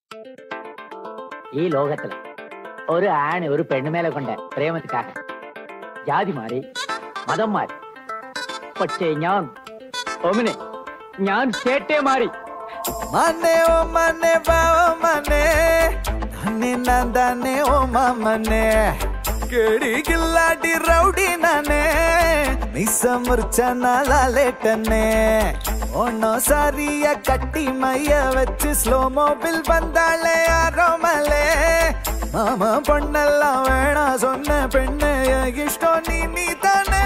ഈ ലോകത്തില് ഒരു ആണ് ഒരു പെണ്ണുമേലെ കൊണ്ട് പ്രേമത്തിക്കാക ജാതി മാറി മതം മാറി പക്ഷേ ഞാൻ ഒമിനെ ഞാൻ ചേട്ടേ മാറി ಮನೆ ಓ ಮನೆ ಬಾವ ಮನೆ ನನ್ನೆ ನಂದನೆ ಓ ಮನೆ ಕೇಳಿ ಗಿಲ್ಲಾಡಿ ರೌಡಿ ನಾನೇ ಮಿಸ ಮುರ್ಚನ ಲಾಲೇಟನೆ ஒன்னோ சாரிய கட்டி மைய வச்சு ஸ்லோ மோபில் வந்தாளே யாரோ மலே மாமா பொண்ணெல்லாம் வேணா சொன்ன பெண்ணு என் இஷ்டம் நீ நீ தானே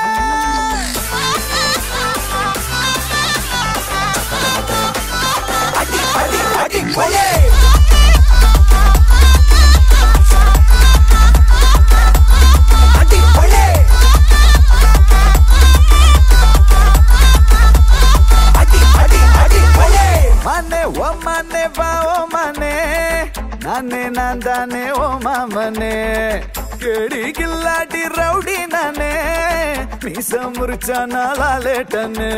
அடி அடி அடி கொலே அடி கொலே அடி அடி அடி கொலே மனே ஓ மனே வா ஓ மனே நானே நான் தானே ஓ மாமனே கேடி கில்லாடி ரவுடி நானே மீச முறிச்சா நாளாலேட்டனு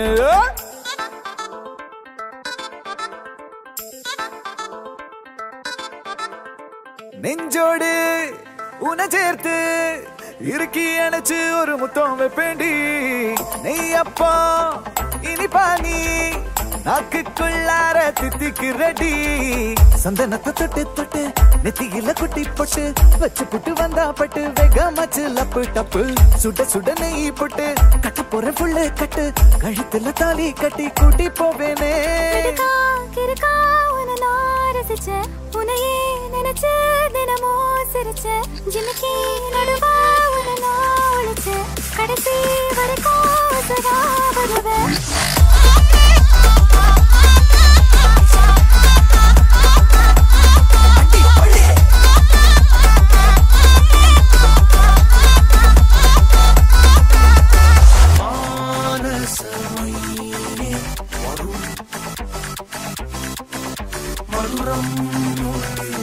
நெஞ்சோடு உன சேர்த்து இறுக்கி அணைச்சு ஒரு முத்தம் வைப்பேண்டி நெய் அப்பா இனிப்பா நீ நாக்குக்குள்ளார தித்திக்கு ரெடி சந்தனத்தை தொட்டு தொட்டு நெத்தியில குட்டி போட்டு வச்சு புட்டு வந்தா பட்டு வேகமாச்சு லப்பு டப்பு சுட சுட நெய் போட்டு கட்ட போற புள்ளு கட்டு கழுத்துல தாலி கட்டி கூட்டி போவேனே கிறுக்கா, கிறுக்கா, உன்னை நான் ரசிச்சேன். உன்னையே நினைச்சு தினமும் சிரிச்சேன். ஜிமிக்கி நடுவா உன்னை நான் ஒளிச்சேன். கடைசி வரைக்கும் உசுரா வருவேன். மதுரம்